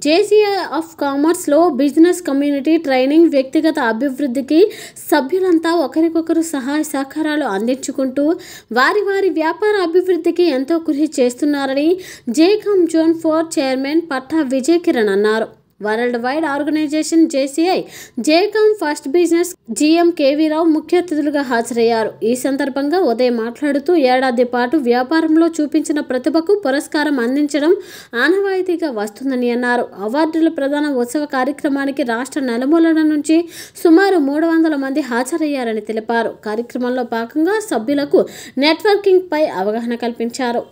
JCI of కామర్స్లో business community training వ్యక్తిగత అభివృద్ధికి సభ్యులంతా ఒకరికొకరు సహాయ సహకారాలు అందించుకుంటూ వారి వారి వ్యాపార అభివృద్ధికి ఎంతో కృషి చేస్తున్నారని JCOM zone four chairman Patta Vijay Kiran అన్నారు world wide organisation JCI JCOM first business GM KV Rao ముఖ్య అతిథులుగా హాజరయ్యారు ఈ సందర్భంగా ఉదయం మాట్లాడుతూ ఏడాది పాటు వ్యాపారంలో చూపించిన ప్రతిభకు పురస్కారం అందించడం ఆనవాయితీగా వస్తుందని అన్నారు అవార్డుల ప్రధాన ఉత్సవ కార్యక్రమానికి రాష్ట్ర నలుమూలల నుంచి సుమారు మూడు వందల మంది హాజరయ్యారని తెలిపారు కార్యక్రమంలో భాగంగా సభ్యులకు నెట్వర్కింగ్ పై అవగాహన కల్పించారు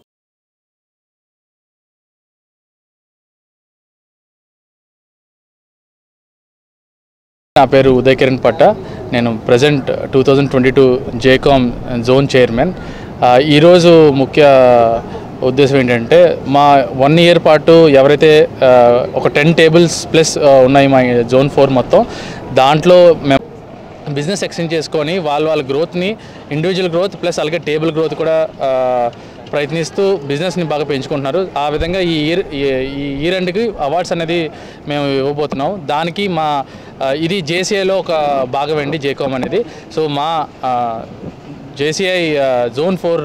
నా పేరు ఉదయ్ కిరణ్ పట్ట నేను present two thousand twenty two JCOM zone chairman ఆ, ఈరోజు ముఖ్య ఉద్దేశం ఏంటంటే మా వన్ ఇయర్ పాటు ఎవరైతే ఆ, ఒక టెన్ టేబుల్స్ ప్లస్ ఉన్నాయి మా జోన్ ఫోర్ మొత్తం దాంట్లో మేము బిజినెస్ ఎక్స్టెండ్ చేసుకొని వాళ్ళ వాళ్ళ గ్రోత్ని ఇండివిజువల్ గ్రోత్ ప్లస్ అలాగే టేబుల్ గ్రోత్ కూడా ఆ, ప్రయత్నిస్తూ బిజినెస్ని బాగా పెంచుకుంటున్నారు ఆ విధంగా ఈ ఇయర్ ఈ ఇయర్ ఎండ్కి అవార్డ్స్ అనేది మేము ఇవ్వబోతున్నాం దానికి మా ఆ, ఇది జేసీఐలో ఒక భాగం అండి జేకోమ్ అనేది సో మా JCI zone four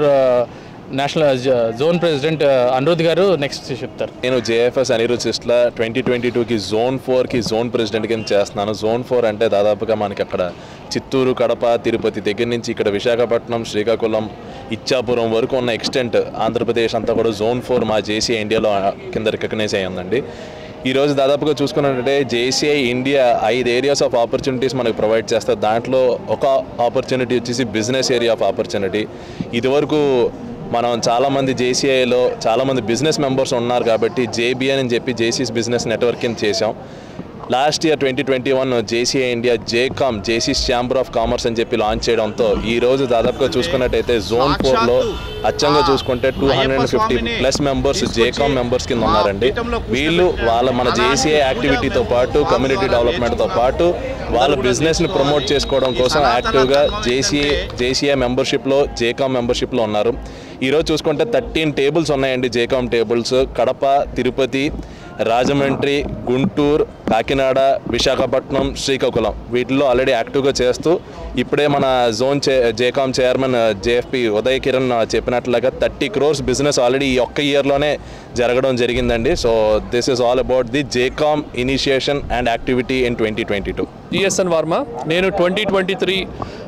national zone president Anirudh garu next చెప్తారు నేను JFS Anirudh Sistla twenty twenty టూకి జోన్ ఫోర్కి జోన్ ప్రెసిడెంట్ కింద చేస్తున్నాను జోన్ ఫోర్ అంటే దాదాపుగా మనకి అక్కడ చిత్తూరు కడప తిరుపతి దగ్గర నుంచి ఇక్కడ విశాఖపట్నం శ్రీకాకుళం ఇచ్చాపురం వరకు ఉన్న ఎక్స్టెంట్ ఆంధ్రప్రదేశ్ అంతా కూడా జోన్ ఫోర్ మా జేసీ ఇండియాలో కింద రికగ్నైజ్ అయ్యిందండి ఈరోజు దాదాపుగా చూసుకున్నట్టే జేసీఐ ఇండియా ఐదు ఏరియాస్ ఆఫ్ ఆపర్చునిటీస్ మనకు ప్రొవైడ్ చేస్తారు దాంట్లో ఒక ఆపర్చునిటీ వచ్చేసి బిజినెస్ ఏరియా ఆఫ్ ఆపర్చునిటీ ఇదివరకు మనం చాలామంది జేసీఐలో చాలామంది బిజినెస్ మెంబర్స్ ఉన్నారు కాబట్టి జేబీఎన్ అని చెప్పి జేసీస్ బిజినెస్ నెట్వర్క్ కింద చేసాం last year twenty twenty one JCI India JCOM జేసీస్ ఛాంబర్ ఆఫ్ కామర్స్ అని చెప్పి లాంచ్ చేయడంతో ఈ రోజు దాదాపుగా చూసుకున్నట్టయితే జోన్ ఫోర్లో అచ్చంగా చూసుకుంటే two hundred and fifty plus members JCOM members కింద ఉన్నారండి వీళ్ళు వాళ్ళ మన జేసీఐ యాక్టివిటీతో పాటు కమ్యూనిటీ డెవలప్మెంట్తో పాటు వాళ్ళ బిజినెస్ని ప్రమోట్ చేసుకోవడం కోసం యాక్టివ్గా జేసీఐ జేసీఐ మెంబర్షిప్లో జేకామ్ మెంబర్షిప్లో ఉన్నారు ఈరోజు చూసుకుంటే థర్టీన్ టేబుల్స్ ఉన్నాయండి జేకామ్ టేబుల్స్ కడప తిరుపతి రాజమండ్రి గుంటూరు కాకినాడ విశాఖపట్నం శ్రీకాకుళం వీటిల్లో ఆల్రెడీ యాక్టివ్గా చేస్తూ ఇప్పుడే మన జోన్ చే JCOM chairman JFP Uday Kiran చెప్పినట్లుగా థర్టీ క్రోర్స్ బిజినెస్ ఆల్రెడీ ఈ ఒక్క ఇయర్లోనే జరగడం జరిగిందండి so this is all about the JCOM initiation and activity in twenty twenty two GSN Varma నేను ట్వంటీ ట్వంటీ త్రీ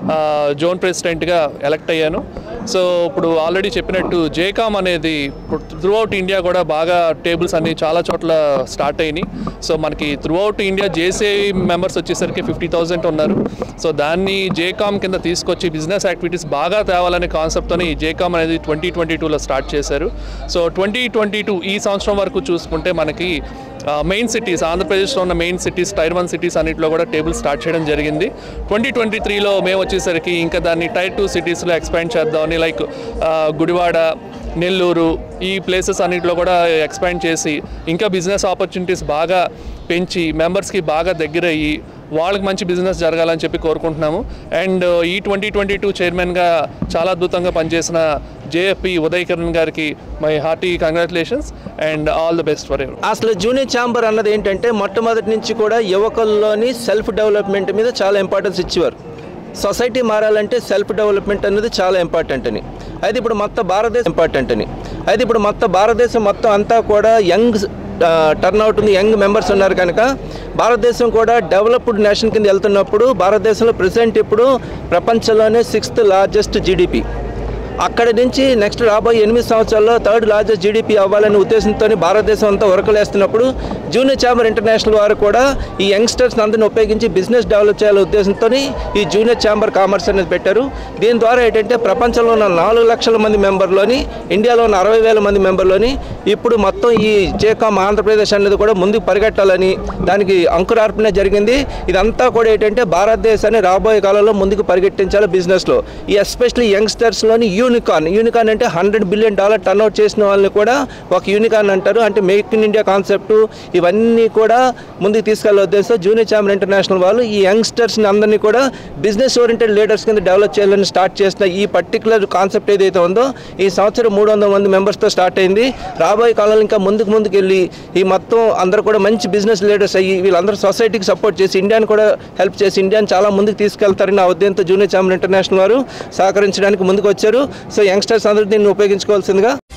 జోన్ ప్రెసిడెంట్గా ఎలక్ట్ అయ్యాను సో ఇప్పుడు ఆల్రెడీ చెప్పినట్టు జేకామ్ అనేది త్రూ అవుట్ ఇండియా కూడా బాగా టేబుల్స్ అన్ని చాలా చోట్ల స్టార్ట్ అయినాయి సో మనకి throughout India JC members వచ్చేసరికి ఫిఫ్టీ థౌజండ్ ఉన్నారు సో దాన్ని జేకామ్ కింద తీసుకొచ్చి బిజినెస్ యాక్టివిటీస్ బాగా తేవాలనే కాన్సెప్ట్తో ఈ జేకామ్ అనేది ట్వంటీ ట్వంటీ టూలో స్టార్ట్ చేశారు సో ట్వంటీ ట్వంటీ టూ ఈ సంవత్సరం వరకు చూసుకుంటే మనకి మెయిన్ సిటీస్ ఆంధ్రప్రదేశ్లో ఉన్న main cities tier one cities అన్నింటిలో కూడా టేబుల్ స్టార్ట్ చేయడం జరిగింది ట్వంటీ ట్వంటీ త్రీలో మేము వచ్చేసరికి ఇంకా దాన్ని టైర్ టూ సిటీస్లో ఎక్స్పాండ్ చేద్దామని లైక్ గుడివాడ నెల్లూరు ఈ ప్లేసెస్ అన్నింటిలో కూడా ఎక్స్పాండ్ చేసి ఇంకా బిజినెస్ ఆపర్చునిటీస్ బాగా పెంచి మెంబర్స్కి బాగా దగ్గరయ్యి వాళ్ళకి మంచి బిజినెస్ జరగాలని చెప్పి కోరుకుంటున్నాము అండ్ ఈ ట్వంటీ ట్వంటీ టూ చైర్మన్గా చాలా అద్భుతంగా పనిచేసిన జేఎఫ్పి ఉదయ్ కిరణ్ గారికి my hearty congratulations and all the best forever అసలు జూనియర్ ఛాంబర్ అన్నది ఏంటంటే మొట్టమొదటి నుంచి కూడా యువకుల్లోని సెల్ఫ్ డెవలప్మెంట్ మీద చాలా ఇంపార్టెన్స్ ఇచ్చేవారు సొసైటీ మారాలంటే సెల్ఫ్ డెవలప్మెంట్ అనేది చాలా ఇంపార్టెంట్ అని అయితే ఇప్పుడు మొత్తం భారతదేశం ఇంపార్టెంట్ అని అయితే ఇప్పుడు మొత్తం భారతదేశం మొత్తం అంతా కూడా యంగ్ టర్న్ అవుట్ ఉంది యంగ్ మెంబర్స్ ఉన్నారు కనుక భారతదేశం కూడా డెవలప్డ్ నేషన్ కింద వెళ్తున్నప్పుడు భారతదేశంలో ప్రెసెంట్ ఇప్పుడు ప్రపంచంలోనే సిక్స్త్ లార్జెస్ట్ జీడిపి అక్కడి నుంచి నెక్స్ట్ రాబోయే ఎనిమిది సంవత్సరాల్లో థర్డ్ లార్జెస్ట్ జీడిపి అవ్వాలనే ఉద్దేశంతో భారతదేశం అంతా ఉరకలేస్తున్నప్పుడు జూనియర్ ఛాంబర్ ఇంటర్నేషనల్ వారు కూడా ఈ యంగ్స్టర్స్ అందరిని ఉపయోగించి బిజినెస్ డెవలప్ చేయాలనే ఉద్దేశంతో ఈ జూనియర్ ఛాంబర్ కామర్స్ అనేది పెట్టారు దీని ద్వారా ఏంటంటే ప్రపంచంలో ఉన్న నాలుగు లక్షల మంది మెంబర్లోని ఇండియాలో ఉన్న అరవై వేల మంది మెంబర్లోని ఇప్పుడు మొత్తం ఈ జేకామ్ ఆంధ్రప్రదేశ్ అనేది కూడా ముందుకు పరిగెట్టాలని దానికి అంకురార్పణ జరిగింది ఇదంతా కూడా ఏంటంటే భారతదేశాన్ని రాబోయే కాలంలో ముందుకు పరిగెట్టించాలి బిజినెస్లో ఈ ఎస్పెషల్లీ యంగ్స్టర్స్లోని యూత్ యూనికార్న్ యూనికార్న్ అంటే హండ్రెడ్ బిలియన్ డాలర్ టర్న్అవుట్ చేసిన వాళ్ళని కూడా ఒక యూనికార్న్ అంటారు అంటే మేక్ ఇన్ ఇండియా కాన్సెప్ట్ ఇవన్నీ కూడా ముందుకు తీసుకెళ్ళే ఉద్దేశంతో జూనియర్ ఛాంబర్ ఇంటర్నేషనల్ వాళ్ళు ఈ యంగ్స్టర్స్ని అందరినీ కూడా బిజినెస్ ఓరియంటెడ్ లీడర్స్ కింద డెవలప్ చేయాలని స్టార్ట్ చేసిన ఈ పర్టికులర్ కాన్సెప్ట్ ఏదైతే ఉందో ఈ సంవత్సరం మూడు వందల మంది మెంబర్స్తో స్టార్ట్ అయింది రాబోయే కాలంలో ఇంకా ముందుకు ముందుకు వెళ్ళి ఈ మొత్తం అందరూ కూడా మంచి బిజినెస్ లీడర్స్ అయ్యి వీళ్ళందరూ సొసైటీకి సపోర్ట్ చేసి ఇండియాని కూడా హెల్ప్ చేసి ఇండియాని చాలా ముందుకు తీసుకెళ్తారని ఆ ఉద్దేశంతో జూనియర్ ఛాంబర్ ఇంటర్నేషనల్ వారు సహకరించడానికి ముందుకు వచ్చారు సో యంగ్స్టర్స్ అందరూ దీన్ని ఉపయోగించుకోవాల్సిందిగా